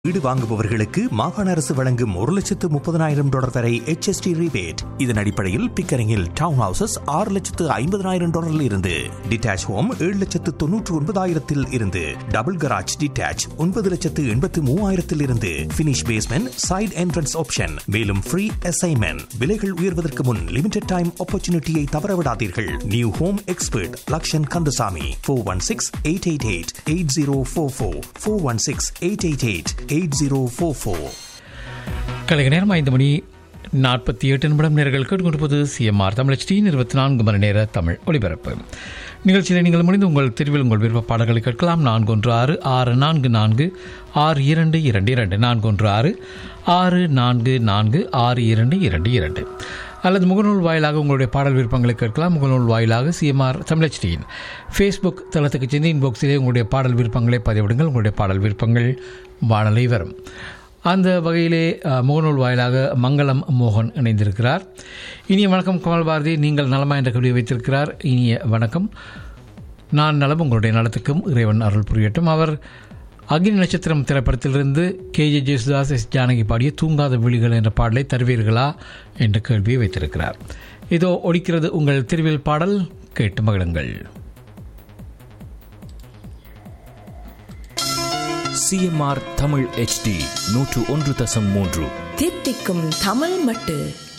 வீடு வாங்குபவர்களுக்கு மாகாண அரசு வழங்கும் ஒரு லட்சத்து முப்பதனாயிரம் டாலர் வரை HST rebate இதன் அடிப்படையில் பிக்கரிங்கில் டவுன் ஹவுசஸ் ஆறு லட்சத்து ஐம்பதனாயிரம் டாலரில் இருந்து டிட்டாச் ஹோம் ஏழு லட்சத்து தொன்னூற்று ஒன்பதாயிரத்தில் இருந்து டபுள் கராஜ் டிட்டாச் ஒன்பது லட்சத்து எண்பத்து மூவாயிரத்தில் இருந்து finish basement side entrance option மேலும் ஃப்ரீ அசைன்மெண்ட் விலைகள் உயர்வதற்கு முன் லிமிடெட் டைம் ஆப்பர்ச்சுனிட்டியை தவறவிடாதீர்கள் new home expert Lakshan Kandasamy four one six eight eight eight eight zero four four four one six eight eight eight eight zero four four கலைக நேரம் ஐந்து மணி நாற்பத்தி எட்டு நிமிடம் நேர்கள் கேட்டுக்கொண்டிருப்பது சிஎம்ஆர் தமிழ் டி இருபத்தி நான்கு மணி நேர தமிழ் ஒளிபரப்பு நிகழ்ச்சியில் நீங்கள் முடிந்து உங்கள் தெரிவில் உங்கள் விருப்ப பாடல்களை கேட்கலாம் நான்கு ஒன்று ஆறு ஆறு நான்கு நான்கு ஆறு இரண்டு இரண்டு இரண்டு நான்கு ஒன்று ஆறு ஆறு நான்கு நான்கு ஆறு இரண்டு இரண்டு இரண்டு அல்லது முகநூல் வாயிலாக உங்களுடைய பாடல் விருப்பங்களை கேட்கலாம் முகநூல் வாயிலாக சிஎம்ஆர் தமிழச்சியின் ஃபேஸ்புக் தளத்துக்கு சென்று இன்பாக்ஸிலே உங்களுடைய பாடல் விருப்பங்களை பதிவிடுங்கள் உங்களுடைய பாடல் விருப்பங்கள் வானலை வரும் அந்த வகையிலே அஹ், முகநூல் வாயிலாக மங்களம் மோகன் இணைந்திருக்கிறார் இனிய வணக்கம் கமல் பாரதி நீங்கள் நலமா என்ற கவிதை வைத்திருக்கிறார் இனிய வணக்கம் நான் நலம் உங்களுடைய நலத்துக்கும் இறைவன் அருள் புரியட்டும் அவர் அக்னி நட்சத்திரம் திரைப்படத்திலிருந்து K J Yesudas S Janaki பாடிய தூங்காத விழிகள் என்ற பாடலை தருவீர்களா என்ற கேள்வியை வைத்திருக்கிறார் இதோ ஒலிக்கிறது உங்கள் திருவில் பாடல் கேட்டு மகிழுங்கள் சிஎம்ஆர் தமிழ் HD நூற்று ஒன்று தசம் மூன்று தித்திக்கும் தமிழ் மட்டு